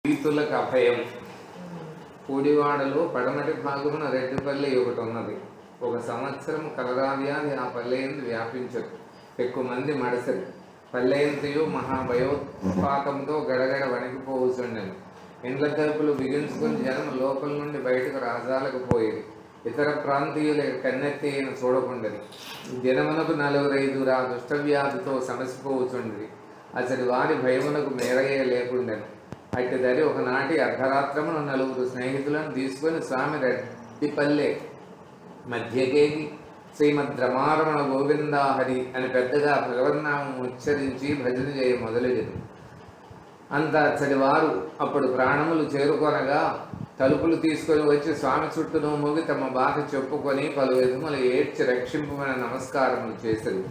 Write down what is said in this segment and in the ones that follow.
రీతులకు అభయం పూడివాడలో పడమటి భాగమున రెడ్డిపల్లి ఒకటి ఉన్నది ఒక సంవత్సరం కలరా వ్యాధి ఆ పల్లెయందు వ్యాపించదు ఎక్కువ మంది మడసరు పల్లెయంతయు మహాభయోత్పాతంతో గడగడ వణికిపోవచ్చుండెను ఇండ్ల తలుపులు బిగించుకుని జనం లోపల నుండి బయటకు రాజాలకు పోయేది ఇతర ప్రాంతీయుల కన్నెత్తి ఈయన చూడకుండదు జనమునకు నలుగురైదుగురు ఆ దుష్టవ్యాధితో సమసిపోవచ్చుండేది అతడి వారి భయమునకు మేరయ్యే లేకుండెను అట్టి దరి ఒకనాటి అర్ధరాత్రమున నలుగురు స్నేహితులను తీసుకొని స్వామి రెడ్డిపల్లె మధ్యకేకి శ్రీమద్ రమారమణ గోవిందా హరి అని పెద్దగా భగవన్నామం ఉచ్చరించి భజన చేయ మొదలెడను అంత అచ్చడి వారు అప్పుడు ప్రాణములు చేరుకొనగా తలుపులు తీసుకొని వచ్చి స్వామి చుట్టూను మూగి తమ బాధ చెప్పుకొని పలు విధములు ఏడ్చి రక్షింపమని నమస్కారములు చేశారు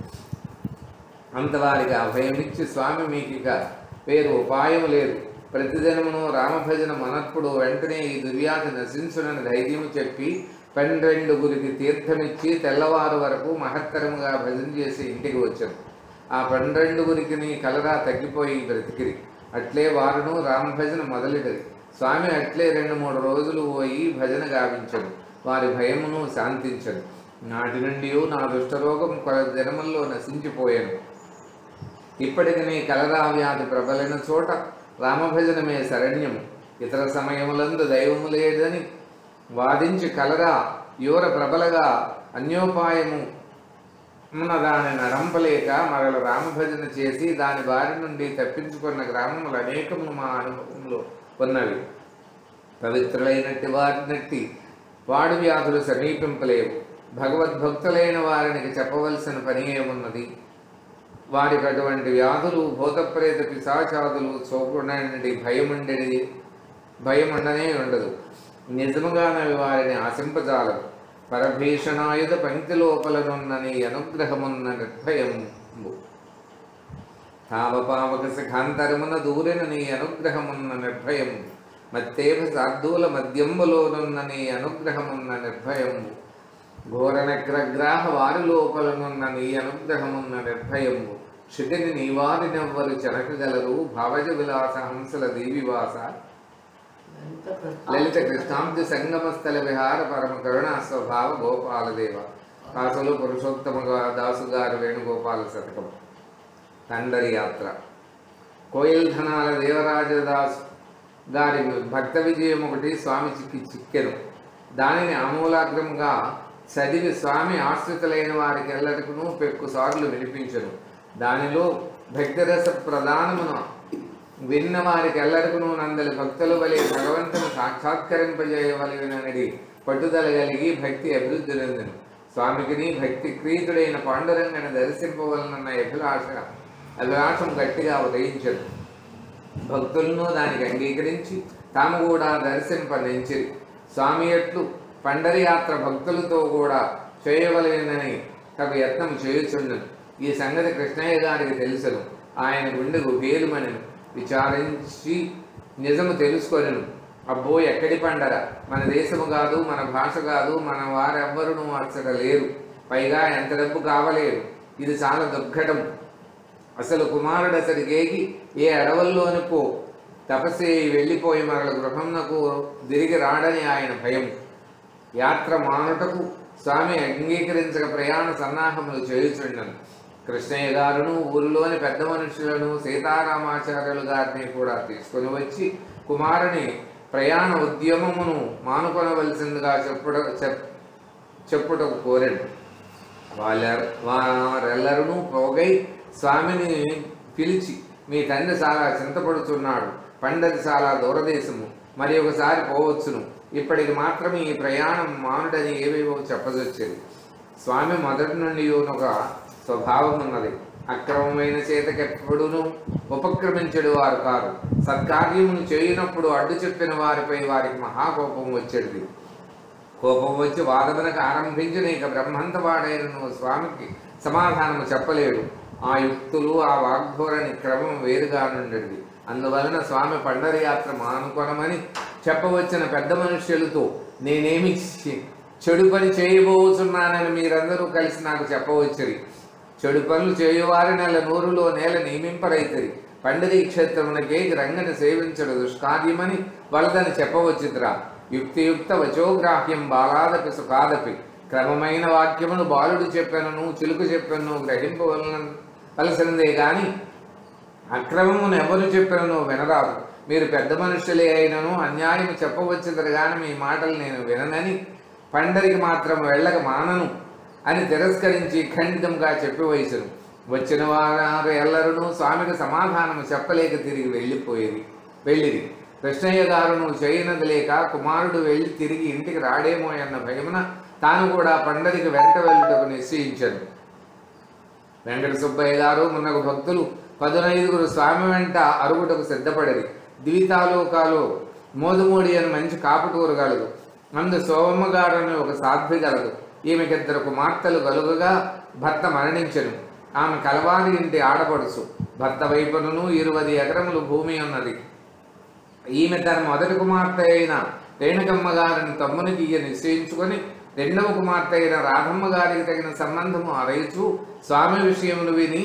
అంతవారికి అభయమిచ్చి స్వామి మీకు ఇక పేరు ఉపాయం లేదు ప్రతిదినమును రామభజన మనప్పుడు వెంటనే ఈ దుర్వ్యాధి నశించునని ధైర్యము చెప్పి పన్నెండుగురికి తీర్థమిచ్చి తెల్లవారు వరకు మహత్తరముగా భజన చేసి ఇంటికి వచ్చాను ఆ పన్నెండుగురికి నీ కలరా తగ్గిపోయి బ్రతికిరి అట్లే వారును రామభజన మొదలెడది స్వామి అట్లే రెండు మూడు రోజులు పోయి భజన గావించడు వారి భయమును శాంతించడు నాటి నుండి నా దుష్టరోగం కొల దినముల్లో నశించిపోయాను ఇప్పటికి నీ కలరా వ్యాధి ప్రబలిన చోట రామభజనమే శరణ్యము ఇతర సమయములందు దైవము లేదని వాదించి కలరా యువర ప్రబలగా అన్యోపాయము ఉన్న దాని నడంపలేక మరల రామభజన చేసి దాని బారి నుండి తప్పించుకున్న గ్రామములు అనేకములు మా అనుభవంలో ఉన్నవి పవిత్రులైనట్టి వారినట్టి వాడు వ్యాధులు సమీపింపలేవు భగవద్భక్తులైన వారికి చెప్పవలసిన పని ఏమున్నది వారికి అటువంటి వ్యాధులు భూతప్రేత పిశాచాదులు చూపునండి భయముండేది భయం ఉండనే ఉండదు నిజముగానవి వారిని ఆశింపజాలదు పరభీషణాయుధ పంక్తి లోపలనున్నని అనుగ్రహమున్న నిర్భయము తావపావక శిఖాంతరమున దూరిన నీ అనుగ్రహమున్న నిర్భయము మత్తేభ శార్దూల మద్యంబులోనున్న నీ అనుగ్రహమున్న నిర్భయము ఘోరనగ్రగ్రాహ వారి లోపలనున్న నీ అనుగ్రహమున్న నిర్భయము క్షితిని నీవారినెవ్వరు చెనకగలరు భావజ విలాస హంసల దేవివాస లలిత కృష్ణాంతి సంగమస్థల విహార పరమ కరుణా స్వభావ గోపాలదేవ కాసులు పురుషోత్తమ గా- దాసు గారి వేణుగోపాల శతకం తండరి యాత్ర కోయిల్ ధనాల దేవరాజదాస్ గారి భక్త విజయం ఒకటి స్వామి చిక్కి చిక్కెను దానిని ఆమూలాగ్రంగా చదివి స్వామి ఆశ్రితులైన వారికి ఎల్లరికును పెక్కు సార్లు వినిపించను దానిలో భక్తిరస ప్రధానమున విన్న వారికి ఎల్లరికును నందలి భక్తుల వలె భగవంతుని సాక్షాత్కరింపజేయవలనని పట్టుదల కలిగి భక్తి అభివృద్ధి చెందను స్వామికిని భక్తి క్రీతుడైన పాండురంగని దర్శింపవలనన్న అభిలాష అభిలాషం గట్టిగా ఉదయించదు భక్తులను దానికి అంగీకరించి తాము కూడా దర్శింపనించిరి స్వామి ఎట్లు పండరి యాత్ర భక్తులతో కూడా చేయవలెనని తగు యత్నం చేయుచుండను ఈ సంగతి కృష్ణయ్య గారికి తెలుసును ఆయన గుండెకు వేలుమని విచారించి నిజము తెలుసుకొనెను అబ్బో ఎక్కడి పండర మన దేశము కాదు మన భాష కాదు మన వారెవ్వరును అచ్చట లేరు పైగా ఎంత డబ్బు కావలేదు ఇది చాలా దుర్ఘటం అసలు కుమారుడు అసడికేగి ఏ అడవుల్లోని పో తపస్సు చేయి వెళ్ళిపోయి మరల గృహంనకు తిరిగి రాడని ఆయన భయం యాత్ర మానుటకు స్వామి అంగీకరించక ప్రయాణ సన్నాహములు చేయుచుండను కృష్ణయ్య గారును ఊరిలోని పెద్ద మనుషులను సీతారామాచార్యులు గారిని కూడా తీసుకొని వచ్చి కుమారుని ప్రయాణ ఉద్యమమును మానుకొనవలసిందిగా చెప్పుట చెప్ చెప్పుటకు కోరాడు వాళ్ళ వారెల్లరూ పోగై స్వామిని పిలిచి మీ తండ్రి చాలా చింతపడుతున్నాడు పండది చాలా దూరదేశము మరి ఒకసారి పోవచ్చును ఇప్పటికి మాత్రం ఈ ప్రయాణం మానుడని ఏవేవో చెప్పదొచ్చేది స్వామి మొదటి నుండి ఒక స్వభావం ఉన్నది అక్రమమైన చేతకెప్పుడును ఉపక్రమించడు వారు కారు సత్కార్యమును చేయనప్పుడు అడ్డు చెప్పిన వారిపై వారికి మహాకోపం వచ్చేది కోపం వచ్చి వాదనకు ఆరంభించిన ఇక బ్రహ్మంతవాడైన నువ్వు స్వామికి సమాధానము చెప్పలేడు ఆ యుక్తులు ఆ వాగ్ధోరణి క్రమం వేరుగా నుండి అందువలన స్వామి పండరి యాత్ర మానుకొనమని చెప్పవచ్చిన పెద్ద మనుష్యులతో నేనేమి చె- చెడు పని చేయబోతున్నానని మీరందరూ కలిసి నాకు చెప్పవచ్చరి చెడు పనులు చేయువారి నెల నూరులో నేల నియమింపరైతది పండితి క్షేత్రమునకేకి రంగని సేవించడు దుష్కార్యమని వలదని చెప్పవచ్చుద్రా యుక్తియుక్త వచోగ్రాహ్యం బాలాదపి సుఖాదపి క్రమమైన వాక్యమును బాలుడు చెప్పెనను చిలుకు చెప్పెను గ్రహింపవలన వలసినదే గాని అక్రమమును ఎవరు చెప్పినను వినరాదు మీరు పెద్ద మనుషులే అయినను అన్యాయం చెప్పవచ్చుదరు గాని మీ మాటలు నేను విననని పండరికి మాత్రం వెళ్ళక మానను అని తిరస్కరించి ఖండితంగా చెప్పి వయసును వచ్చిన వారు ఎల్లరును స్వామికి సమాధానం చెప్పలేక తిరిగి వెళ్ళిపోయేది వెళ్ళిరి కృష్ణయ్య గారు నువ్వు చేయనది లేక కుమారుడు వెళ్ళి తిరిగి ఇంటికి రాడేమో అన్న భయమున తాను కూడా పండరికి వెంట వెళ్ళుటకు నిశ్చయించాడు వెంకట సుబ్బయ్య గారు మున్నగు భక్తులు పదునైదుగురు స్వామి వెంట అరుగుటకు సిద్ధపడరి ద్వితాలోకాలు మోదుమూడి అని మంచి కాపుటూరు గలదు అందు సోమమ్మ గారు అని ఒక సాధ్వి గలదు ఈమెకిద్దరు కుమార్తెలు గలుగుగా భర్త మరణించెను ఆమె కలవారి ఇంటి ఆడపడుచు భర్త వైపును ఇరువది ఎకరములు భూమి ఉన్నది ఈమె తన మొదటి కుమార్తె అయిన రేణుకమ్మ గారిని తమ్మునికి ఇయ్య నిశ్చయించుకొని రెండవ కుమార్తె అయిన రాధమ్మ గారికి తగిన సంబంధము అరయిచు స్వామి విషయములు విని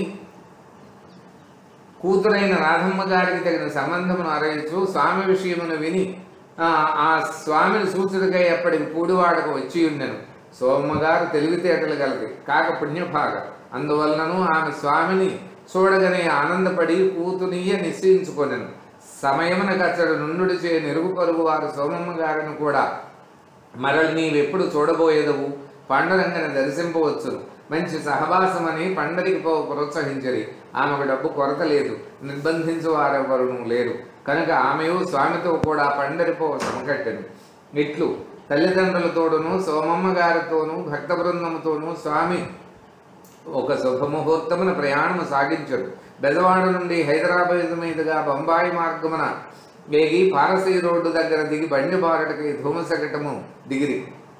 కూతురైన రాధమ్మ గారికి తగిన సంబంధమును అరయించు స్వామి విషయమును విని ఆ ఆ స్వామిని సూచుడుగా ఎప్పటికి పూడివాడకు వచ్చి ఉండెను సోమమ్మ గారు తెలివితేటలు గలది కాక పుణ్యభాగ అందువలనను ఆమె స్వామిని చూడగానే ఆనందపడి కూతునియ నిశ్చయించుకొనెను సమయమున కచ్చడు నుండుడి చే నిరుగు పరుగు వారు సోమమ్మ గారిని కూడా మరలి నీవెప్పుడు చూడబోయేదవు పాండురంగని దర్శింపవచ్చును మంచి సహవాసమని పండరికి పో ప్రోత్సహించరి ఆమెకు డబ్బు కొరత లేదు నిర్బంధించు వారెవరును లేరు కనుక ఆమెయు స్వామితో కూడా పండరిపో సమకట్టెను ఇట్లు తల్లిదండ్రులతోడును సోమమ్మ గారితోనూ భక్త బృందముతోనూ స్వామి ఒక శుభముహూర్తమున ప్రయాణము సాగించరు బెజవాడ నుండి హైదరాబాద్ మీదుగా బొంబాయి మార్గమున వేగి పారసీ రోడ్డు దగ్గర దిగి బండి బారటకి ధూమశకటము దిగిరి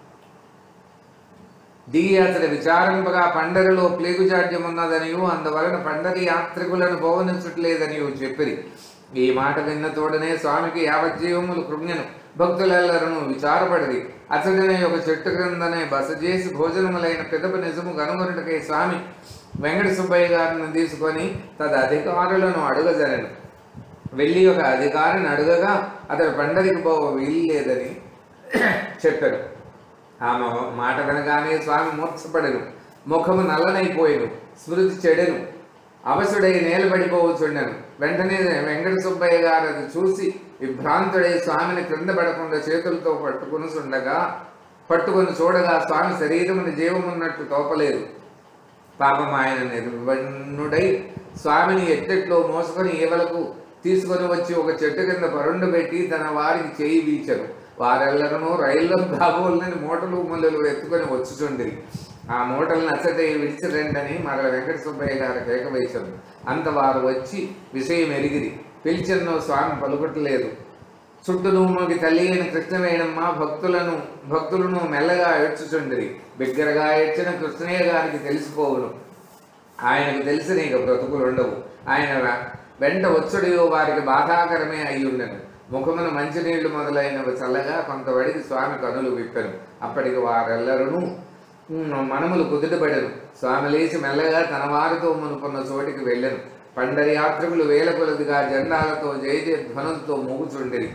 దిగి అతడి విచారింపగా పండరిలో ప్లేగు జాడ్యం ఉన్నదనియు అందువలన పండరి యాత్రికులను పోవనించట్లేదనియు చెప్పిరి ఈ మాట విన్న తోడనే స్వామికి యావజ్జీవములు కృజ్ఞను భక్తులెల్లరను విచారపడిరి అతడినే ఒక చెట్టు క్రిందనే బస చేసి భోజనములైన పిదప నిజము కనుగొనుటకై స్వామి వెంకట సుబ్బయ్య గారిని తీసుకొని తద అధికారులను అడుగజనను వెళ్ళి ఒక అధికారిని అడుగగా అతడు పండరికి పోవ వీలు లేదని చెప్పారు ఆమె మాట వినగానే స్వామి మూర్ఛపడెను ముఖము నల్లనైపోయెను స్మృతి చెడెను అవసుడై నేలబడిపోవచ్చుండెను వెంటనే వెంకట సుబ్బయ్య గారు అది చూసి విభ్రాంతుడై స్వామిని క్రింద పడకుండా చేతులతో పట్టుకుని ఉండగా పట్టుకొని చూడగా స్వామి శరీరముని జీవమున్నట్టు తోపలేదు పాపం ఆయన నిర్వణుడై స్వామిని ఎట్టెట్లో మోసుకొని ఈవలకు తీసుకొని వచ్చి ఒక చెట్టు కింద పరుండు పెట్టి తన వారికి చేయి వీచరు వారెల్లరూ రైల్లో కాబోలని మూటలు ముళ్ళలు ఎత్తుకొని వచ్చుచుండిరి ఆ మూటలను అచ్చటే విడిచిరండని మరల వెంకట సుబ్బయ్య గారు కేక వేశారు అంత వారు వచ్చి విషయం ఎరిగిరి పిలిచిన్నో స్వామి పలుకుటలేదు చుట్టూ మోగి తల్లి అయిన కృష్ణవేణమ్మ భక్తులను భక్తులను మెల్లగా ఏడ్చుచుండిరి బిగ్గరగా ఏడ్చిన కృష్ణయ్య గారికి తెలిసిపోవును ఆయనకు తెలిసిన ఇక బ్రతుకులు ఉండవు ఆయన వె- వెంట వచ్చుడియో వారికి బాధాకరమే అయి ఉండను ముఖమున మంచినీళ్లు మొదలైనవి చల్లగా కొంతవడికి స్వామి కనులు విప్పెను అప్పటికి వారెల్లరూ ఉమ్, మనములు కుదుటపడెను స్వామి లేచి మెల్లగా తన వారితో మునుకున్న చోటికి వెళ్ళెను పండరి యాత్రికులు వేల కొలదిగా జెండాలతో జయ జయ ధ్వనులతో మూగుచుండిరి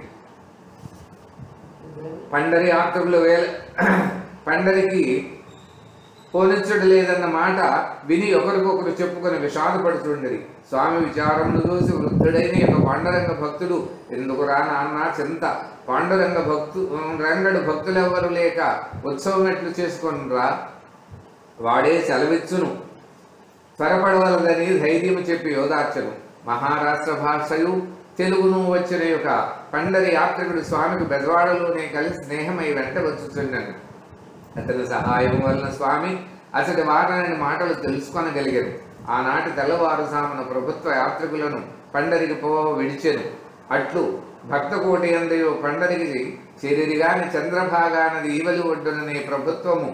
పండరి యాత్రికులు వేల పండరికి పోనిచ్చుడు లేదన్న మాట విని ఒకరికొకరు చెప్పుకొని విషాదపడుతుండేది స్వామి విచారమును చూసి వృద్ధుడైన ఒక పాండురంగ భక్తుడు ఎందుకు రా నాన్న చింత పాండురంగ భక్తు రంగడు భక్తులెవ్వరు లేక ఉత్సవం ఎట్లు చేసుకొనిరా వాడే సెలవిచ్చును త్వరపడవలదని ధైర్యము చెప్పి యోదార్చను మహారాష్ట్ర భాషయు తెలుగును వచ్చిన యొక్క పండరి యాత్రికుడు స్వామికి బెజవాడలోనే కలిసి స్నేహమై వెంట వచ్చుచున్నాను అతని సహాయం వలన స్వామి అతడి వారని మాటలు తెలుసుకొనగలిగారు ఆనాటి తెల్లవారుజామున ప్రభుత్వ యాత్రికులను పండరికి పోవ విడిచెను అట్లు భక్త కోటి అందయో పండరికి చెరిరిగాని చంద్రభాగానది ఈవలి ఒడ్డుననే ప్రభుత్వము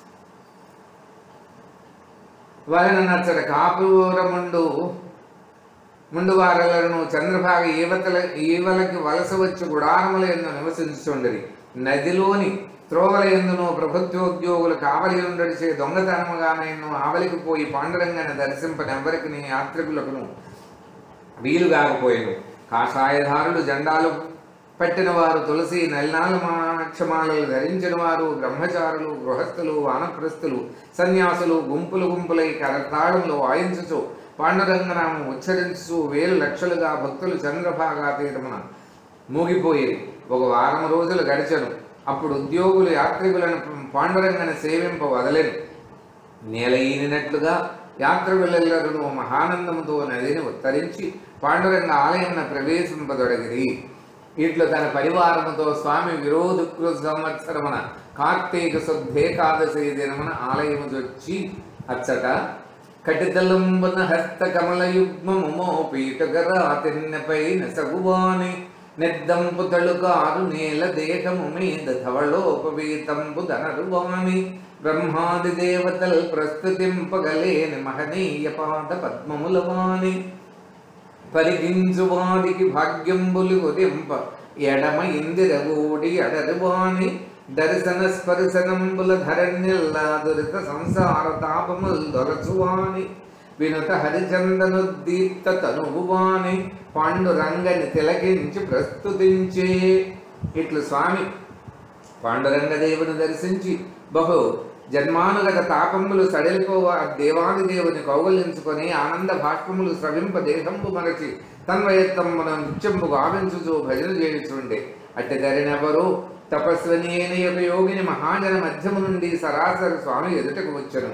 వలన నచ్చట కాపురముండు ముందు వారెలను చంద్రభాగ ఈవతల ఈవలకి వలస వచ్చి గుడారముల ఎందు నివసించుండరి నదిలోని త్రోవల ఎందును ప్రభుత్వోద్యోగులు కావలి ఉండడిచే దొంగతనముగానైను ఆవలికి పోయి పాండురంగాన్ని దర్శింపనెవ్వరికి నీ యాత్రికులకును వీలు కాకపోయాను కాషాయధారులు జెండాలు పెట్టిన వారు తులసి నల్లాల మాక్షమాలలు ధరించిన వారు బ్రహ్మచారులు గృహస్థులు వానప్రస్థులు సన్యాసులు గుంపులు గుంపులై కరతాళంలో వాయించుచు పాండురంగనామం ఉచ్చరించుచు వేలు లక్షలుగా భక్తులు చంద్రభాగా తీరమున మూగిపోయేది ఒక వారం రోజులు గడిచను అప్పుడు ఉద్యోగులు యాత్రికులను పాండురంగని సేవింప వదలెను నేల ఈనినట్లుగా యాత్రికులెల్లరూ మహానందముతో నదిని ఉత్తరించి పాండురంగ ఆలయమున ప్రవేశింపదొడగిరి ఇట్లు తన పరివారముతో స్వామి విరోధకృ సంవత్సరమున కార్తీక శుద్ధేకాదశి దినమున ఆలయము వచ్చి అచ్చట కటితలంబున హస్త కమలయుగ్మము మోపీటగరాతిన్నపై నసగువాని నెద్దంపు తళుకారు నేల దేహము మీద ధవళోపవీతంబు ధనరువాణి బ్రహ్మాది దేవతల్ ప్రస్తుతింపగలేని మహనీయ పాద పద్మములవాణి పరిగించు వారికి భాగ్యంబులు ఉదింప ఎడమ ఇందిరగూడి అడరువాణి దర్శన స్పర్శనంబుల ధరణ్యల్లా దురిత సంసార తాపముల్ దొరచువాణి వినుత హరిచందనుద్దీప్త తనుగువాణి పాండురంగని తిలకించి ప్రస్తుతించే ఇట్లు స్వామి పాండురంగదేవుని దర్శించి బహు జన్మానుగత తాపములు సడలిపోవ దేవాది దేవుని కౌగలించుకొని ఆనంద భాష్పములు స్రవింప దేహంబు మరచి తన్వయత్తమ్మున నిత్యంబు గావించుచు భజన చేయుచుండే అట్టి ధరినెవరు తపస్విని అయిన యొక్క యోగిని మహాజన మధ్యము నుండి సరాసరి స్వామి ఎదుటకు వచ్చను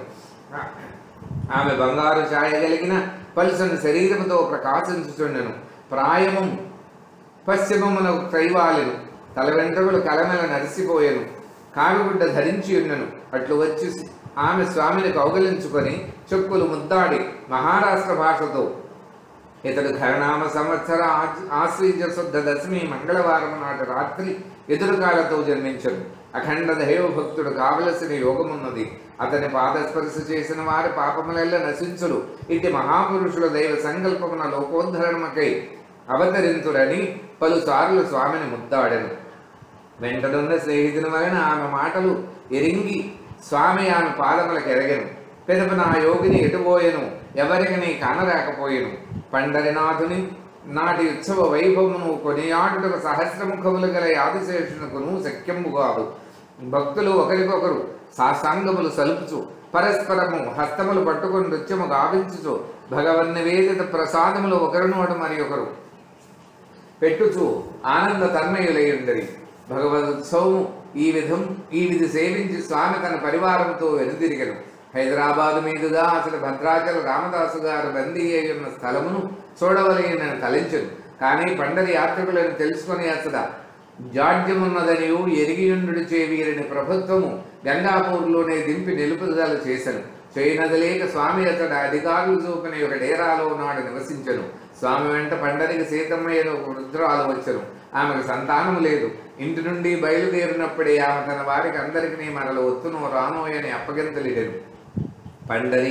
ఆమె బంగారు ఛాయ కలిగిన పలుసని శరీరముతో ప్రకాశించుచుండెను ప్రాయము పశ్చిమమున త్రైవాలెను తల వెంట్రుకలు కలమెల నరిసిపోయెను కావిగుడ్డ ధరించి ఉన్నను అట్లు వచ్చి ఆమె స్వామిని కౌగలించుకొని చెప్పులు ముద్దాడి మహారాష్ట్ర భాషతో ఇతడు ఖరనామ సంవత్సర ఆ- ఆశ్వీజ శుద్ధ దశమి మంగళవారం నాటి రాత్రి ఎదురుకాలతో జన్మించను అఖండ దైవ భక్తుడు కావలసిన యోగమున్నది అతని పాదస్పర్శ చేసిన వారి పాపములెల్ల నశించులు ఇటు మహాపురుషుల దైవ సంకల్పమున లోకోద్ధరణమకై అవతరింతుడని పలుసార్లు స్వామిని ముద్దాడెను వెంటనున్న స్నేహితుని వలన ఆమె మాటలు ఎరింగి స్వామి ఆమె పాదములకు ఎరగెను పెదపన ఆ యోగిని ఎటుపోయెను ఎవరికి నీ కానరాకపోయెను పండరినాథుని నాటి ఉత్సవ వైభవమును కొనియాడుటకు సహస్రముఖములు గల ఆదిశేషునకును శక్యము కాదు భక్తులు ఒకరికొకరు సాష్టాంగములు సలుపుచు పరస్పరము హస్తములు పట్టుకొని నృత్యము గావించుచు భగవన్నివేదిత ప్రసాదములు ఒకరినోడు మరి ఒకరు పెట్టుచు ఆనంద తన్మయులై ఉండరి భగవదోత్సవము ఈ విధం ఈ విధి సేవించి స్వామి తన పరివారంతో వెనుదిరిగను హైదరాబాదు మీదుగా అసలు భద్రాచల రామదాసు గారు బందీ అయి ఉన్న స్థలమును చూడవలయనని తలంచను కానీ పండరి యాత్రికులను తెలుసుకొని అసలు జాడ్యమున్నదనియు ఎరిగియుండు వీరిని ప్రభుత్వము గంగాపూర్లోనే దింపి నిలుపుదల చేశను చేయనదలేక స్వామి అతడు అధికారులు చూపిన ఒక డేరాలో నాడు నివసించను స్వామి వెంట పండరికి సీతమ్మయ్యను ఒక వృద్ధురాలు వచ్చను ఆమెకు సంతానం లేదు ఇంటి నుండి బయలుదేరినప్పుడే ఆమె తన వారికి అందరికీ మరల ఒత్తునో రానో అని అప్పగింతలిడెను పండరి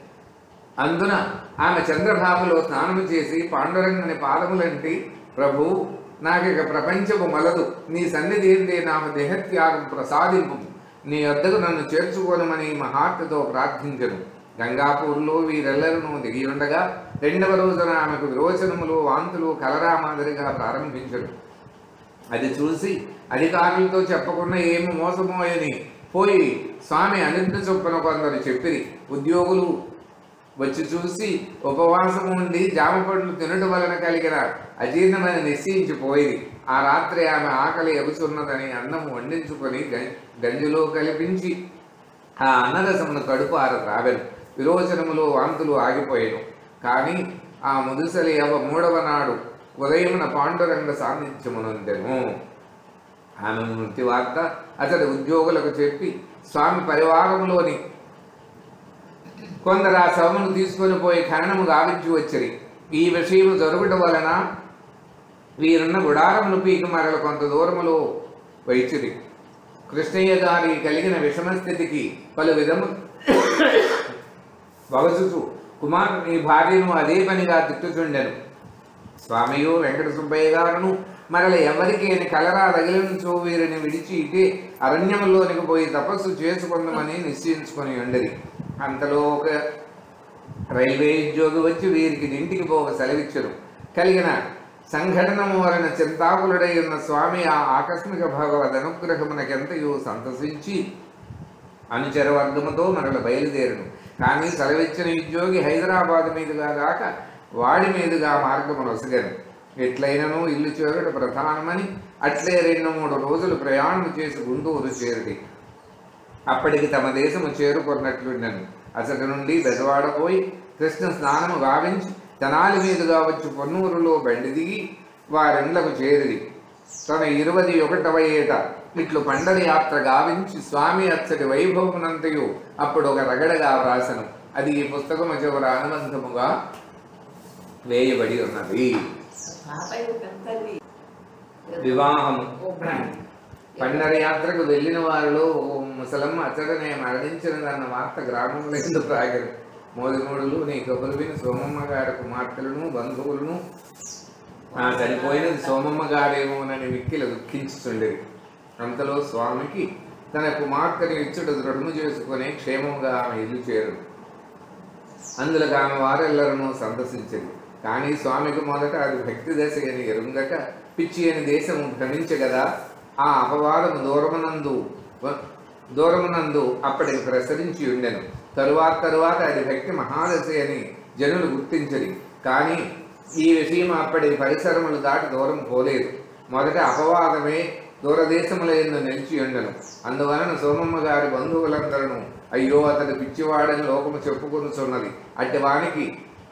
అందున ఆమె చంద్రభాగలో స్నానము చేసి పాండురంగుని పాదములంటి ప్రభు నాకిక ప్రపంచము మలదు నీ సన్నిధి ఏందే నాకు దేహత్యాగం ప్రసాదింపు నీ వద్దకు నన్ను చేర్చుకోనమని మహాత్మతో ప్రార్థించను గంగాపూర్లో వీరెల్లరూ దిగి ఉండగా రెండవ రోజున ఆమెకు విరోచనములు వాంతులు కలరా మాదిరిగా ప్రారంభించను అది చూసి అధికారులతో చెప్పకుండా ఏమి మోసమో అని పోయి స్వామి అనిద్ర చొప్పున కొందరు చెప్పిరి ఉద్యోగులు వచ్చి చూసి ఉపవాసం ఉండి జామ పండ్లు తినడం వలన కలిగిన అజీర్ణమైన నిశ్చయించిపోయింది ఆ రాత్రి ఆమె ఆకలి ఎగుచున్నదని అన్నం వండించుకొని గం- గంజిలో కల్పించి ఆ అన్నరసమును కడుపు ఆర త్రావెను విరోచనములో వాంతులు ఆగిపోయాను కానీ ఆ ముదుసలి అవ మూడవ నాడు ఉదయమున పాండురంగ సాన్నిధ్యమునందెను ఆమె మృత్యు వార్త అతడి ఉద్యోగులకు చెప్పి స్వామి పరివారములోని కొందరు ఆ శవమును తీసుకొని పోయి ఖననము గావించి వచ్చిరి ఈ విషయము జరుగుట వలన వీరున్న గుడారమును పీకి మరల కొంత దూరములో వైచిరి కృష్ణయ్య గారి కలిగిన విషమస్థితికి పలు విధము వగసుచు కుమారుని భార్యను అదే పనిగా తిట్టుచుండెను స్వామియు వెంకట సుబ్బయ్య గారును మరల ఎవరికైనా కలరా రగిలించో వీరిని విడిచి ఇటే అరణ్యములోనికి పోయి తపస్సు చేసుకుందామని నిశ్చయించుకొని ఉండేది అంతలో ఒక రైల్వే ఉద్యోగి వచ్చి వీరికి ఇంటికి పోక సెలవిచ్చరు కలిగిన సంఘటనము వలన చింతాకులుడై ఉన్న స్వామి ఆ ఆకస్మిక భగవద్ అనుగ్రహమునకెంతయో సంతసించి అనుచర వర్గముతో మరల బయలుదేరును కానీ సెలవిచ్చిన ఉద్యోగి హైదరాబాద్ మీదుగా గాక వాడి మీదుగా మార్గము నొసగను ఎట్లయినను ఇల్లు చేరుట ప్రధానమని అట్లే రెండు మూడు రోజులు ప్రయాణం చేసి గుంటూరు చేరుడి అప్పటికి తమ దేశము చేరుకున్నట్లుండను అసలు నుండి బెజవాడ పోయి కృష్ణ స్నానము గావించి తెనాలి మీదుగా వచ్చి పొన్నూరులో బండి దిగి వారిండ్లకు చేరిది తన ఇరవది ఒకటవ ఏట ఇట్లు పండరి యాత్ర గావించి స్వామి అచ్చటి వైభవమునంతయు అప్పుడు ఒక రగడగా వ్రాసను అది ఈ పుస్తకము చివర అనుబంధముగా వేయబడి ఉన్నది పాపయ్య పెద్దది వివాహము ఓ బ్రాండ్. పండరి యాత్రకు వెళ్ళిన వారిలో ఓ ముసలమ్మ అచ్చటనే మరణించినదన్న వార్త గ్రామంలో ఎందుకు రాగరు మోదిమూడులు నీ కబురు విని సోమమ్మ గారి కుమార్తెలను బంధువులను ఆ చనిపోయినది సోమమ్మ గారేమోనని మిక్కిల దుఃఖించుచుండేది అంతలో స్వామికి తన కుమార్తెని ఇచ్చుట దృఢము చేసుకుని క్షేమంగా ఆమె ఇల్లు చేరు అందులో ఆమె వారెల్లరూ సందర్శించింది కానీ స్వామికి మొదట అది భక్తి దశ అని ఎరుంగక పిచ్చి అని దేశము భ్రమించగదా ఆ అపవాదము దూరమునందు దూరమునందు అప్పటికి ప్రసరించి ఉండెను తరువాత తరువాత అది భక్తి మహాదశ అని జనులు గుర్తించరి కానీ ఈ విషయం అప్పటి పరిసరములు దాటి దూరం పోలేదు మొదట అపవాదమే దూరదేశముల ఎందు నిలిచి ఉండను అందువలన సోమమ్మ గారి బంధువులందరూ అయ్యో అతడు పిచ్చివాడని లోకము చెప్పుకొనుచున్నది అట్టి వానికి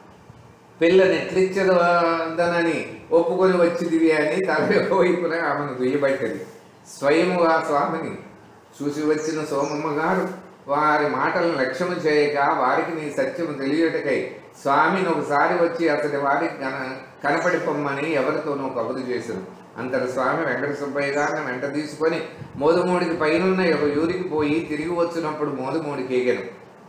పిల్లనెట్లిచ్చదనని ఒప్పుకొని వచ్చిదివి అని తల వైపున ఆమెను దుయ్యబట్టింది స్వయముగా స్వామిని చూసి వచ్చిన సోమమ్మ గారు వారి మాటలను లక్ష్యము చేయక వారికి నీ సత్యము తెలియటకై స్వామిని ఒకసారి వచ్చి అతడి వారికి కన కనపడి పొమ్మని ఎవరితోనూ కబురు చేశారు అంతటి స్వామి వెంకట సుబ్బయ్య గారిని వెంట తీసుకొని మోదుమూడికి పైనున్న ఒక ఊరికి పోయి తిరిగి వచ్చినప్పుడు మోదుమూడికి ఎగను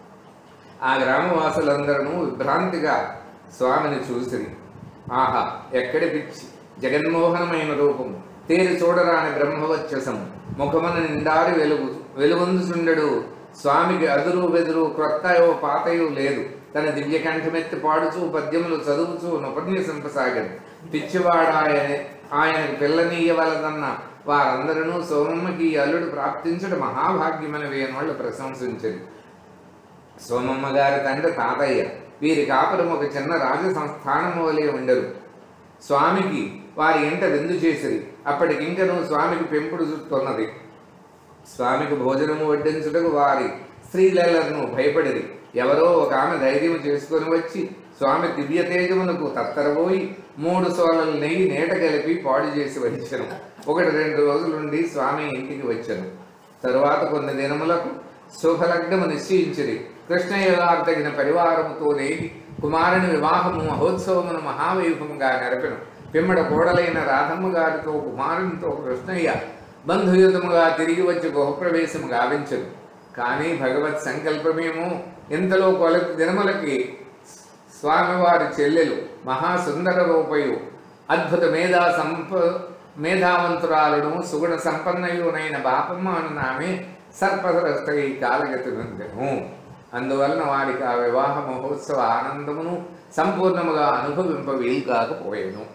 ఆ గ్రామవాసులందరూ విభ్రాంతిగా స్వామిని చూసిరి ఆహా ఎక్కడి పిచ్చి జగన్మోహనమైన రూపము తేరి చూడరాని బ్రహ్మవచ్చసము ముఖమున నిండారి వెలుగు వెలుగొందుచుండెడు స్వామికి అదురు బెదురు క్రొత్తయో పాతయో లేదు తన దివ్య కంఠమెత్తి పాడుచూ పద్యములు చదువుచూ ఉపన్యసింపసాగాడు పిచ్చివాడాయనే ఆయనకు పిల్లనీయవలదన్న వారందరూ సోమమ్మకి ఈ అల్లుడు ప్రాప్తించడం మహాభాగ్యమని వేయని వాళ్ళు ప్రశంసించింది సోమమ్మ గారి తండ్రి తాతయ్య వీరి కాపురం ఒక చిన్న రాజ సంస్థానము వలె ఉండరు స్వామికి వారి ఇంట విందు చేసిరి అప్పటికింకను స్వామికి పెంపుడు చుట్టున్నది స్వామికి భోజనము వడ్డించుటకు వారి స్త్రీలెల్లరను భయపడిరి ఎవరో ఒక ఆమె ధైర్యం చేసుకొని వచ్చి స్వామి దివ్య తేజమునకు తత్తరబోయి మూడు సోలలు నెయ్యి నీట కలిపి పాడు చేసి వచ్చాను ఒకటి రెండు రోజులుండి స్వామి ఇంటికి వచ్చాను తరువాత కొన్ని దినములకు శుభలగ్నము నిశ్చయించిరి కృష్ణయ్య గారు తగిన పరివారముతో నేగి కుమారుని వివాహము మహోత్సవమును మహావైభవముగా నడిపెను పిమ్మడ కోడలైన రాధమ్మ గారితో కుమారునితో కృష్ణయ్య బంధుయుతముగా తిరిగి వచ్చి గృహప్రవేశము గావించను కానీ భగవత్ సంకల్పమేమో ఇంతలో కొలది దినములకి స్వామివారి చెల్లెలు మహాసుందర రూపయు అద్భుత మేధా సంప మేధావంతురాలను సుగుణ సంపన్నయునైన బాపమ్మ అను ఆమె సర్పరస్తై కాలగతి నొందెను అందువలన వారికి ఆ వివాహ మహోత్సవ ఆనందమును సంపూర్ణముగా అనుభవింప వీలు కాకపోయాను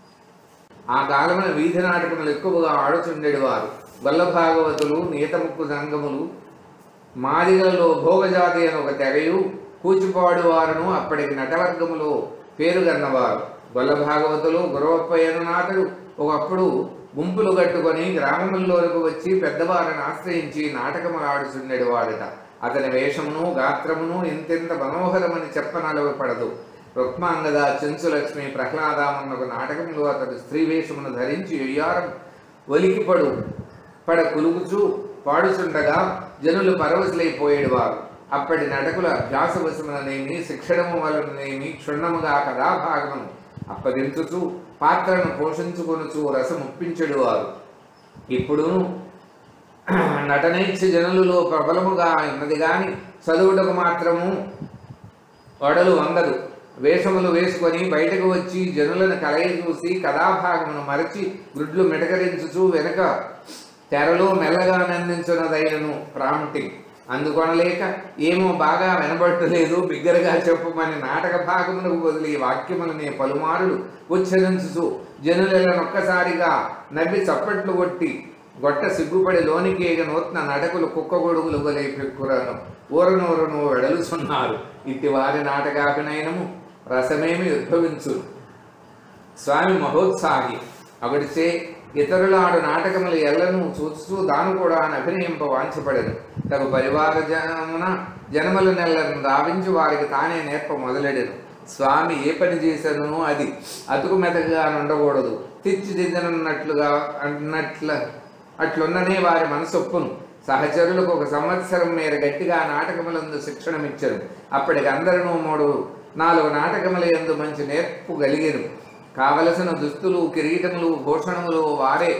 ఆ కాలమున వీధి నాటకములు ఎక్కువగా ఆడుచుండేవారు వల్లభాగవతులు నీతముక్కు సంగములు మాదిగలలో భోగజాతి అని ఒక తెగయు కూచిపాడు వారును అప్పటికి నటవర్గములో పేరుగన్నవారు గొల్లభాగవతులు గురవప్పయ్యను నాటడు ఒకప్పుడు గుంపులు కట్టుకొని గ్రామముల్లోనికి వచ్చి పెద్దవారిని ఆశ్రయించి నాటకములు ఆడుచుండేడు వాడట అతని వేషమును గాత్రమును ఇంతెంత మనోహరమని చెప్పనలవి పడదు రుక్మాంగద చెంచులక్ష్మి ప్రహ్లాదామన్నొక నాటకంలో అతడు స్త్రీ వేషమును ధరించి ఎయ్యారం ఒలికిపడు పడ కులుగుచూ పాడుచుండగా జనులు పరవశులైపోయేడు వారు అప్పటి నటకుల అభ్యాసవశములనేమి శిక్షణము వలననేమి క్షుణ్ణముగా కథాభాగమును అప్పగించుచు పాత్రను పోషించుకొనుచు రసముప్పించెడు వారు ఇప్పుడు నటనైత్య జనులలో ప్రబలముగా ఉన్నది గాని చదువుటకు మాత్రము వడలు వందరు వేషములు వేసుకొని బయటకు వచ్చి జనులను కలయి చూసి కథాభాగమును మరచి గుడ్లు మిటకరించుచు వెనుక తెరలో మెల్లగా నందించున్నదైనను ప్రాంప్టింగ్ అందుకొనలేక ఏమో బాగా వినబడలేదు బిగ్గరగా చెప్పమని నాటక భాగమునకు బదులు ఈ వాక్యములనే పలుమారులు ఉచ్చరించుచు జనులొక్కసారిగా నవ్వి చప్పట్లు కొట్టి గొట్ట సిగ్గుపడి లోనికి ఏగ నూతన నడకులు కుక్క గొడుగులు గొలై పెక్కురను ఊరనూరను వెడలుచున్నారు ఇట్టి వారి నాటకాభినయనము రసమేమి ఉద్భవించు స్వామి మహోత్సాహి అవిడిచే ఇతరులాడు నాటకములు ఎల్లను చూస్తూ తాను కూడా అభినయింప వాంఛపడెను తగు పరివార జనమున జనముల నెలను రావించి వారికి తానే నేర్ప మొదలెడెను స్వామి ఏ పని చేశాను అది అతుకు మెతకగా ఉండకూడదు తీర్చిదిద్దనున్నట్లుగా అన్నట్ల అట్లున్ననే వారి మనసొప్పును సహచరులకు ఒక సంవత్సరం మేర గట్టిగా నాటకములందు శిక్షణమిచ్చారు అప్పటికి అందరూ మూడు నాలుగు నాటకముల యందు మంచి నేర్పు కలిగిరు కావలసిన దుస్తులు కిరీటములు భూషణములు వారే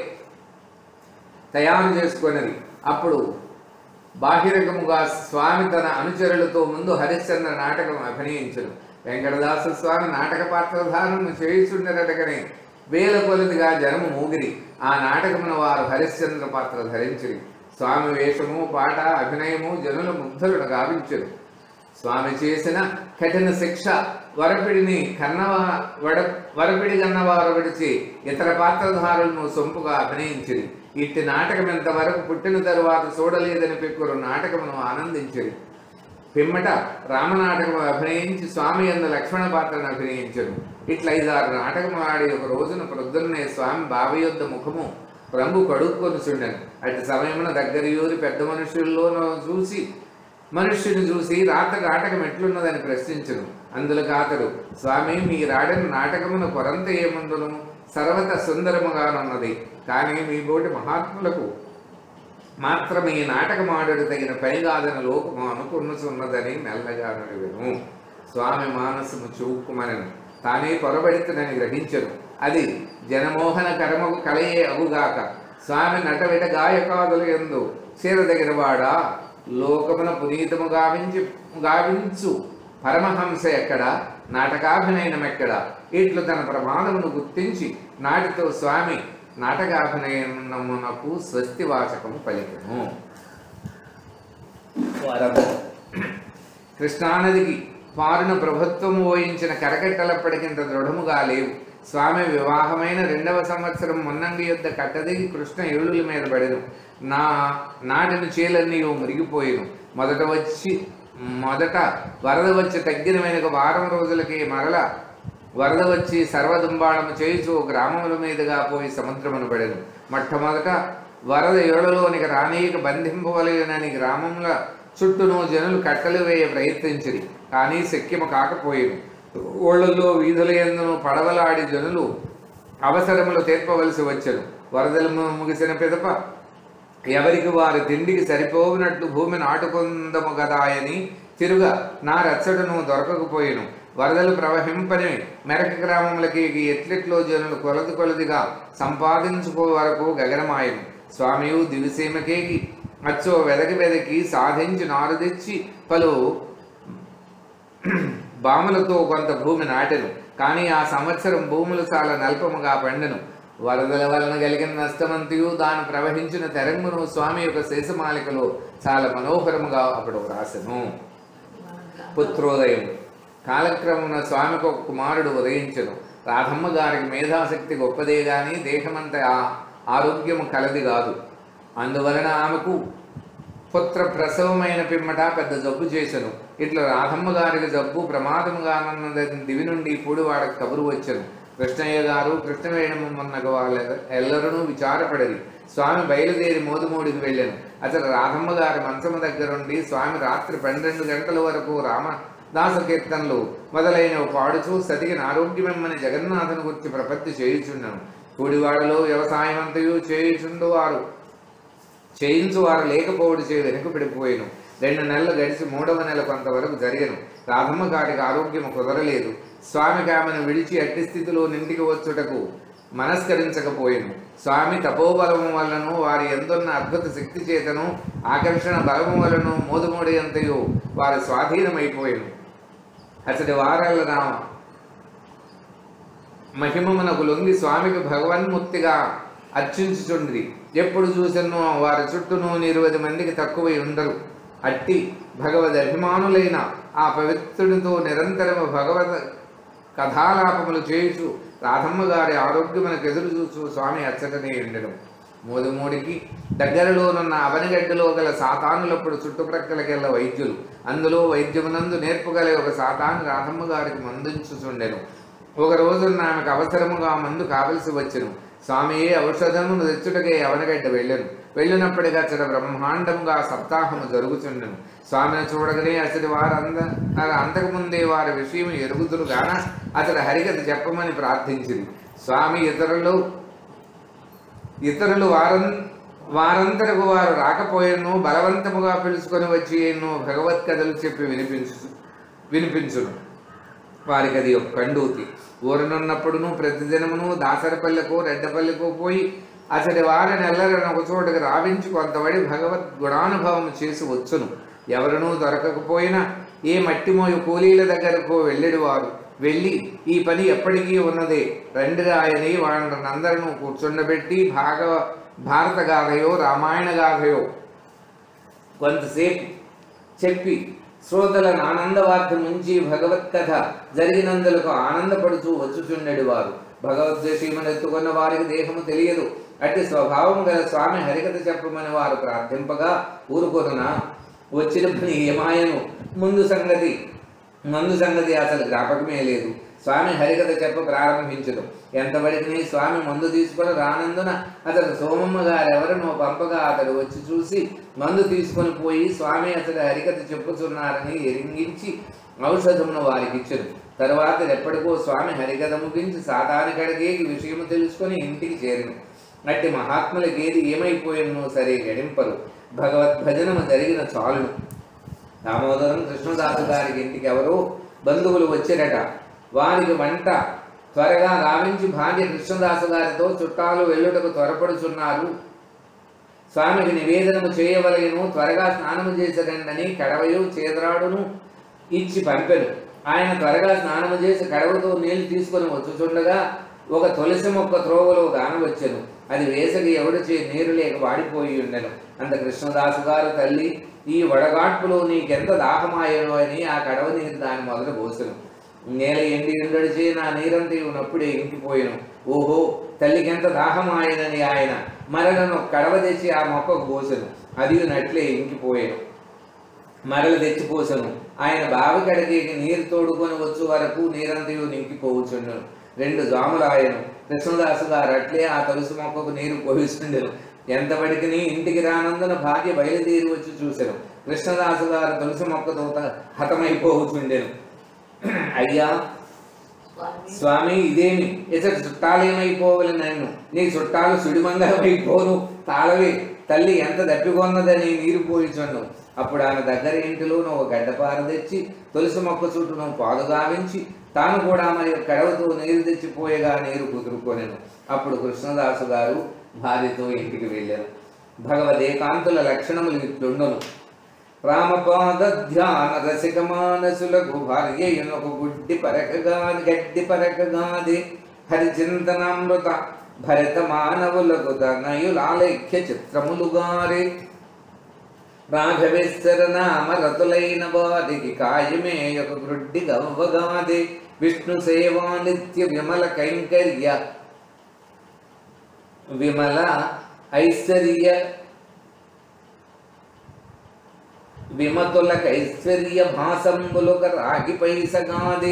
తయారు చేసుకొనిది అప్పుడు బాహిరకముగా స్వామి తన అనుచరులతో ముందు హరిశ్చంద్ర నాటకం అభినయించను వెంకటదాస స్వామి నాటక పాత్రధారణ చేయిచుండరటకనే వేల కొలదిగా జనము మూగిరి ఆ నాటకమున వారు హరిశ్చంద్ర పాత్ర ధరించిరి స్వామి వేషము పాట అభినయము జనుల ముగ్ధులను గావించరు స్వామి చేసిన కఠిన శిక్ష వరపిడిని కన్నవా వడ వరపిడి కన్నవారు విడిచి ఇతర పాత్రధారులను సొంపుగా అభినయించిరి ఇట్టి నాటకం ఇంతవరకు పుట్టిన తరువాత చూడలేదని పెక్కురు నాటకమును ఆనందించిరి పిమ్మట రామనాటకము అభినయించి స్వామి ఎందు లక్ష్మణ పాత్రను అభినయించరు ఇట్లా ఐదారు నాటకం ఆడి ఒక రోజున ప్రొద్దున్నే స్వామి బావి యొద్ద ముఖము రంగు కడుక్కొని చుండెను అటు సమయమున దగ్గరయూరి పెద్ద మనుషుల్లోనూ చూసి మనుష్యుని చూసి రాత్రి నాటకం ఎట్లున్నదని ప్రశ్నించను అందులో కాతడు స్వామి మీ రాడని నాటకమున కొరంత ఏముందును సర్వత సుందరముగానున్నది కానీ మీ బోటి మహాత్ములకు మాత్రమే ఈ నాటకమాడడు తగిన పని కాదని లోకము అనుకున్నచున్నదని మెల్లగా నడివెను స్వామి మానసము చూక్కుమనను తానే పొరబడితనని గ్రహించను అది జనమోహన కర్మకు కలయే అగుగాక స్వామి నటవిట గాయకాదులు ఎందు చేరదగిన వాడా లోకమున పునీతము గావించి గావించు పరమహంస ఎక్కడ నాటకాభినయనం ఎక్కడ ఇట్లు తన ప్రమాదమును గుర్తించి నాటితో స్వామి నాటకాభినయనమునకు స్వస్తి వాచకము పలికెను కృష్ణానదికి పారున ప్రభుత్వము వహించిన కరకట్టలప్పటికింత దృఢముగా లేవు స్వామి వివాహమైన రెండవ సంవత్సరం మున్నంగి యొద్ద కట్టదిగి కృష్ణ ఏళ్ళుల మీద పడెను నా నాటిన చీలన్నీ మురిగిపోయిను మొదట వచ్చి మొదట వరద వచ్చి తగ్గిన వెనుక వారం రోజులకి మరల వరద వచ్చి సర్వదుంబాళము చేయుచు గ్రామముల మీదుగా పోయి సముద్రమును పడెను మొట్టమొదట వరద ఏడులోనికి రానీయక బంధింపవలెనని గ్రామముల చుట్టూను జనులు కట్టలు వేయ ప్రయత్నించిరి కానీ శక్యము కాకపోయేను ఊళ్ళల్లో వీధుల ఎందును పడవలాడి జనులు అవసరములు తీర్పవలసి వచ్చను వరదలు ము- ముగిసిన పిదప ఎవరికి వారి తిండికి సరిపోవునట్లు భూమి నాటుకుందము గదాయని తిరుగా నా రచ్చడును దొరకకపోయేను వరదలు ప్రవహింపని మెరక గ్రామములకి ఎట్లెట్లో జనులు కొలది కొలదిగా సంపాదించుకో వరకు గగనమాయను స్వామియు దివిసీమకేగి అచ్చో వెదకి వెదకి సాధించి నారు తెచ్చి పలు బాములతో కొంత భూమి నాటెను కానీ ఆ సంవత్సరం భూములు చాలా నల్పముగా పండెను వరదల వలన కలిగిన నష్టమంతియు దాని ప్రవహించిన తెరంగును స్వామి యొక్క శేషమాలికలో చాలా మనోహరముగా అప్పుడు వ్రాసెను పుత్రోదయం కాలక్రమమున స్వామికి ఒక కుమారుడు ఉదయించను రాధమ్మ గారికి మేధాశక్తి గొప్పదే గాని దేహమంత ఆ- ఆరోగ్యము కలది కాదు అందువలన ఆమెకు పుత్ర ప్రసవమైన పిమ్మట పెద్ద జబ్బు చేసెను ఇట్లా రాధమ్మ గారికి జబ్బు ప్రమాదముగానున్నదని దివి నుండి పూడివాడకు కబురు వచ్చెను కృష్ణయ్య గారు కృష్ణవేణమన్నకు వాళ్ళ ఎల్లరూ విచారపడరి స్వామి బయలుదేరి మోదుమూడికి వెళ్ళాను అసలు రాధమ్మ గారి మంచము దగ్గరుండి స్వామి రాత్రి పన్నెండు గంటల వరకు రామ దాస కీర్తనలు మొదలైనవి పాడుచూ సతికిన ఆరోగ్యమెమ్మని జగన్నాథను గురించి ప్రపత్తి చేయుచున్నాను పూడివాడలో వ్యవసాయం అంతయు చేయుచుండు వారు చేయించు వారు లేకపోవడు చే వెనుక పడిపోయాను రెండు నెలలు గడిచి మూడవ నెల కొంతవరకు జరిగను రాధమ్మ గారికి ఆరోగ్యం కుదరలేదు స్వామికి ఆమెను విడిచి అట్టి స్థితిలో నింటికి వచ్చుటకు మనస్కరించకపోయాను స్వామి తపోబలము వలన వారి ఎందున్న అద్భుత శక్తి చేతను ఆకర్షణ బలము వలన మోదుమోడి అంతయు వారి స్వాధీనమైపోయాను అతడి వారాల రామ మహిమమునకు లొంగి స్వామికి భగవన్ముక్తిగా అర్చించుచుండ్రి ఎప్పుడు చూసినో వారి చుట్టూను ఇరవై మందికి తక్కువ ఉండరు అట్టి భగవద్ అభిమానులైన ఆ పవిత్రుడితో నిరంతరము భగవద్ కథాలాపములు చేయుచు రాధమ్మ గారి ఆరోగ్యమునకు ఎదురు చూచు స్వామి అచ్చటనే ఉండెను మోదుమూడికి దగ్గరలోనున్న అవనిగడ్డలో గల సాతానులప్పుడు చుట్టుప్రక్కలకెళ్ళ వైద్యులు అందులో వైద్యమునందు నేర్పుగల ఒక సాతాను రాధమ్మ గారికి మందుంచుచుండెను ఒక రోజున ఆమెకు అవసరముగా మందు కావలసి వచ్చెను స్వామియే ఔషధమును తెచ్చుటకే అవనగడ్డ వెళ్ళెను వెళ్ళినప్పటికీ అతడు బ్రహ్మాండంగా సప్తాహము జరుగుచుండెను స్వామిని చూడగానే అతడి వారంద అంతకుముందే వారి విషయం ఎరుగుదురు గాన అతడు హరికథ చెప్పమని ప్రార్థించింది స్వామి ఇతరులు ఇతరులు వారం వారంతరకు వారు రాకపోయేను బలవంతముగా పిలుచుకొని వచ్చి ఎన్నో భగవత్ కథలు చెప్పి వినిపించు వినిపించును వారికి అది ఒక కండూతి ఊరనున్నప్పుడును ప్రతిదినమును దాసరపల్లెకు రెడ్డపల్లెకు పోయి అతడి వారిని ఎల్లరని ఒక చోటకి రావించి కొంతవడి భగవద్ గుణానుభవం చేసి వచ్చును ఎవరినూ దొరకకపోయినా ఏ మట్టిమోయు కూలీల దగ్గరకు వెళ్ళెడు వారు వెళ్ళి ఈ పని ఎప్పటికీ ఉన్నదే రండి రాయని వాళ్ళని అందరూ కూర్చుండబెట్టి భాగవ భారత గాథయో రామాయణ గాథయో కొంతసేపు చెప్పి శ్రోతలను ఆనందవార్త నుంచి భగవత్ కథ జరిగినందులకు ఆనందపడుతూ వచ్చుచుండెడు వారు భగవద్దేశీమను ఎత్తుకున్న వారికి దేహము తెలియదు అట్టి స్వభావం గల స్వామి హరికథ చెప్పమని వారు ప్రార్థింపగా ఊరుకొనున వచ్చిన పని ఏమాయను ముందు సంగతి మందు సంగతి అసలు జ్ఞాపకమే లేదు స్వామి హరికథ చెప్ప ప్రారంభించడం ఎంతవరకు స్వామి మందు తీసుకొని రానందున అతడు సోమమ్మ గారు ఎవరినో పంపగా అతడు వచ్చి చూసి మందు తీసుకొని పోయి స్వామి అతడు హరికథ చెప్పుచున్నారని ఎరింగించి ఔషధమును వారికి ఇచ్చరు తరువాత ఎప్పటికో స్వామి హరికథ ముగించి సాతానికడిగే ఈ విషయము తెలుసుకొని ఇంటికి చేరిను అట్టి మహాత్ములకి ఏది ఏమైపోయినో సరే గడింపరు భగవద్భజనము జరిగిన చాలును దామోదరం కృష్ణదాసు గారికి ఇంటికి ఎవరో బంధువులు వచ్చారట వారికి వంట త్వరగా రావించి భార్య కృష్ణదాసు గారితో చుట్టాలు వెళ్ళుటకు త్వరపడుచున్నారు స్వామికి నివేదనము చేయవలయను త్వరగా స్నానము చేసరండని కడవయు చేదరాడును ఇచ్చి పంపెను ఆయన త్వరగా స్నానము చేసి కడవతో నీళ్లు తీసుకొని వచ్చుచుండగా ఒక తులసి మొక్క త్రోవలో గానవచ్చెను అది వేసగి ఎవడిచే నీరు లేక వాడిపోయి ఉండెను అంత కృష్ణదాసు గారు తల్లి ఈ వడగాడ్పులో నీకెంత దాహమాయను అని ఆ కడవ నీరు దాని మొదలు పోసెను నేల ఎండి ఉండడిచే నా నీరంతా ఉన్నప్పుడే ఇంకిపోయాను ఓహో తల్లికి ఎంత దాహమాయనని ఆయన మరలను కడవ తెచ్చి ఆ మొక్కకు పోసెను అది నట్లే ఇంకిపోయాను మరలు తెచ్చిపోసను ఆయన బావి కడికి నీరు తోడుకొని వచ్చు వరకు నీరంతయు నింపిపోవచ్చుండను రెండు జాములాయను కృష్ణదాసు గారు అట్లే ఆ తులసి మొక్కకు నీరు పోయిస్తుండెను ఎంతవడికి ఇంటికి రానందున భార్య బయలుదేరి వచ్చి చూశాను కృష్ణదాసు గారు తులసి మొక్కతో త- హతమైపోవచ్చుండెను అయ్యా స్వామి స్వామి ఇదేమి ఇతడు చుట్టాలేమైపోవలి నన్ను నీ చుట్టాలు సుడిమంగళమైపోను తాళవే తల్లి ఎంత దప్పికొన్నదని నీరు పోయిచుండు అప్పుడు ఆమె దగ్గర ఇంటిలోనూ ఒక గడ్డపార తెచ్చి తులసి మొక్క చుట్టూను పాలు గావించి తాను కూడా మరి కడవతో నీరు తెచ్చిపోయేగా నీరు కుదురుకొనెను అప్పుడు కృష్ణదాసు గారు భార్యతో ఇంటికి వెళ్ళారు భగవదేకాంతుల లక్షణములు ఇట్లుండును రామపాద ధ్యాన రసిక మానసులకు భార్యయునకు గుడ్డి పరకగా గడ్డి పరకగాది హరిచింతనామృత భరత మానవులకు తనయులాలైక్య చిత్రములుగారే రాఘవేశ్వర నామరతులైన వారికి కాయమే ఒక గ్రుడ్డి గవ్వగాదే విష్ణు సేవా నిత్య విమల కైంకర్య విమల ఐశ్వర్య విమతుల ఐశ్వర్య భాసంబులుక రాగి పైసగాదే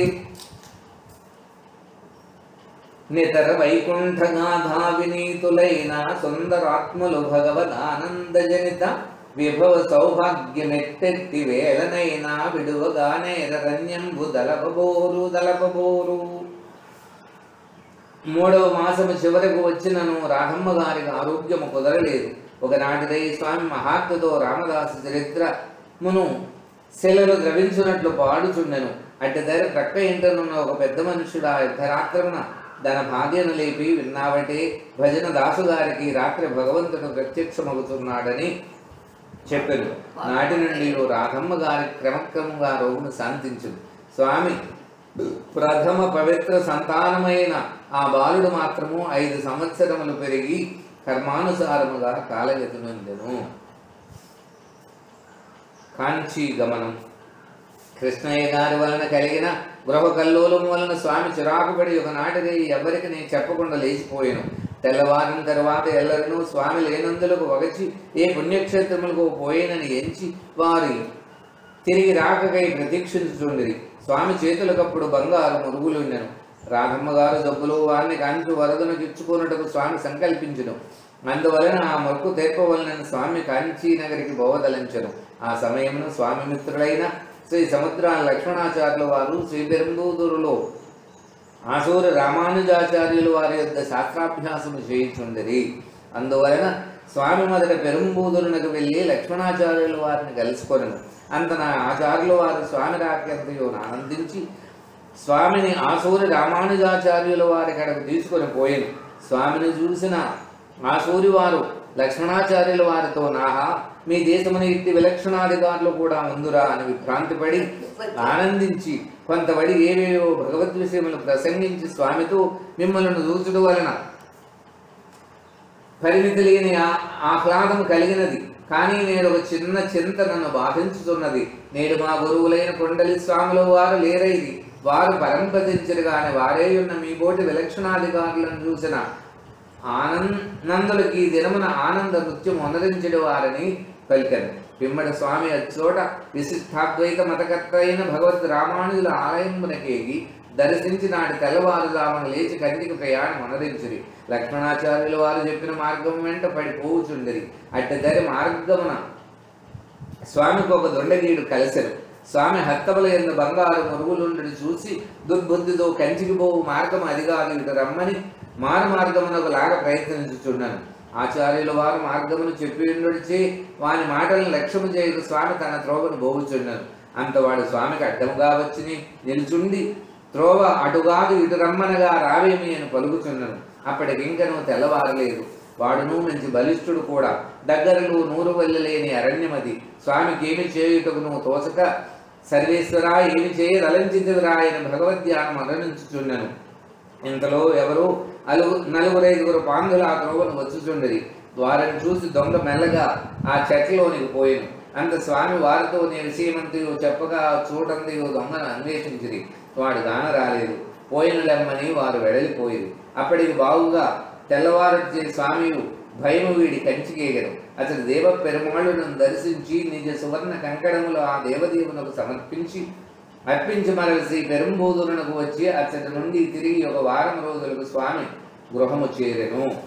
నితర వైకుంఠగాధా వినీతులైన సుందరాత్మలు భగవదానందజనిత విభవ సౌభాగ్యమెట్టెట్టి వేలనైనా విడువగానే రరణ్యంబు దలపబోరు దలపబోరు మూడవ మాసము చివరకు వచ్చినను రాధమ్మ గారికి ఆరోగ్యము కుదరలేదు ఒకనాటిదై స్వామి మహాత్ముతో రామదాసు చరిత్రమును శిలలు ద్రవించున్నట్లు పాడుచుండెను అట్టి ధర ప్రక్క ఇంటనున్న ఒక పెద్ద మనుషుడు ఆ అర్ధరాత్రమున తన భార్యను లేపి విన్నావటే భజన దాసు గారికి రాత్రి భగవంతుడు ప్రత్యక్షమవుతున్నాడని చెప్పాను నాటి నుండి ఓ రాధమ్మ గారి క్రమక్రమంగా రోగును శాంతించును స్వామి ప్రథమ పవిత్ర సంతానమైన ఆ బాలుడు మాత్రము ఐదు సంవత్సరములు పెరిగి కర్మానుసారముగా కాలగతినందెను కాంచీ గమనం కృష్ణయ్య గారి వలన కలిగిన గృహ కల్లోలం వలన స్వామి చిరాకుపడి ఒకనాటిది ఎవరికి నేను చెప్పకుండా లేచిపోయాను తెల్లవారిన తర్వాత ఎల్లరినూ స్వామి లేనందులకు వగచి ఏ పుణ్యక్షేత్రములకు పోయేనని ఎంచి వారి తిరిగి రాకకై ప్రతీక్షించుచుండిరి స్వామి చేతులకప్పుడు బంగారు మురుగులు ఉన్నను రాధమ్మ గారు జబ్బులు వారిని కాంచి వరదను గిచ్చుకున్నట్టుకు స్వామి సంకల్పించును అందువలన ఆ మొక్కు తీర్పవలనని స్వామి కాంచీ నగరికి బోవదలించను ఆ సమయమున స్వామి మిత్రుడైన శ్రీ సముద్రాల లక్ష్మణాచార్యుల వారు శ్రీ పెరంబూదురులో ఆసూరు రామానుజాచార్యులు వారి యొక్క శాస్త్రాభ్యాసము చేయించుండరి అందువలన స్వామి మొదట పెరుంబూదురునకు వెళ్ళి లక్ష్మణాచార్యుల వారిని కలుసుకొనను అంత నా ఆచార్యుల వారు స్వామి రాక్యంతయో ఆనందించి స్వామిని ఆసూరి రామానుజాచార్యుల వారి కడకు తీసుకొని పోయాను స్వామిని చూసిన ఆసూరి వారు లక్ష్మణాచార్యుల వారితో నాహా మీ దేశమున ఇట్టి విలక్షణాధికారులు కూడా ఉందురా అని విభ్రాంతిపడి ఆనందించి కొంతవడి ఏవేవో భగవద్ విషయములు ప్రసంగించి స్వామితో మిమ్మల్ని చూచుడు వలన పరిమితి లేని ఆ- ఆహ్లాదం కలిగినది కానీ నేడు ఒక చిన్న చింత నన్ను బాధించుతున్నది నేడు మా గురువులైన కొండలి స్వాముల వారు లేరైది వారు పరంపదించరు కాని వారే ఉన్న మీ బోటి విలక్షణాధికారులను చూసిన ఆనందందులకి ఈ దినమున ఆనంద నృత్యం అనరించడు వారని పలికారు పిమ్మడి స్వామి అచ్చోట విశిష్టాద్వైత మతకర్త అయిన భగవద్ రామానుజుల ఆలయమునకేగి దర్శించి నాటి తెల్లవారుజామున లేచి కంటికి ప్రయాణం అనరించిరి లక్ష్మణాచార్యుల వారు చెప్పిన మార్గం వెంట పడిపోవుచుండిరి అట్టి దరి మార్గమున స్వామికి ఒక దొండగీడు కలిసెను స్వామి హస్తముల ఎందు బంగారు మురుగులుండడి చూసి దుర్బుద్ధితో కంచికి పోవు మార్గం అది కాదు ఇటు రమ్మని మారు మార్గమునకు లాగ ప్రయత్నించుచున్నాను ఆచార్యుల వారు మార్గమును చెప్పి ఉండొడిచి వాని మాటలను లక్ష్యము చేయకు స్వామి తన త్రోవను బోవుచున్నాను అంతవాడు స్వామికి అడ్డముగా వచ్చిని నిల్చుండి త్రోవ అటుగాదు ఇటు రమ్మనగా రావేమి అని పలుకుచున్నాను అప్పటికి ఇంకనూ తెల్లవారలేదు వాడును మంచి బలిష్ఠుడు కూడా దగ్గరలో నూరు వెళ్ళలేని అరణ్యమది స్వామికి ఏమి చేయుటకు నువ్వు తోచక సర్వేశ్వరా ఏమి చేయ తలంచిదిరా ఆయన భగవద్ధ్యానం అనరించుచున్నాను ఇంతలో ఎవరు అలు నలుగురైదుగురు పాండులు ఆ త్రోవను వచ్చుచుండరి వారిని చూసి దొంగ మెల్లగా ఆ చెట్లలోనికి పోయాను అంత స్వామి వారితో నీ విషయమంతయు చెప్పగా చూడందియు దొంగను అన్వేషించిరి వాడు గాన రాలేదు పోయినలెమ్మని వారు వెడలిపోయిరి అప్పటికి బావుగా తెల్లవారొచ్చే స్వామియు భయము వీడి కంచికేగను అతడు దేవ పెరుమాళ్ళను దర్శించి నిజ సువర్ణ కంకణములు ఆ దేవదేవునకు సమర్పించి అర్పించి మరలిసి పెరుంబోధునకు వచ్చి అతడి నుండి తిరిగి ఒక వారం రోజులకు స్వామి గృహము చేరెను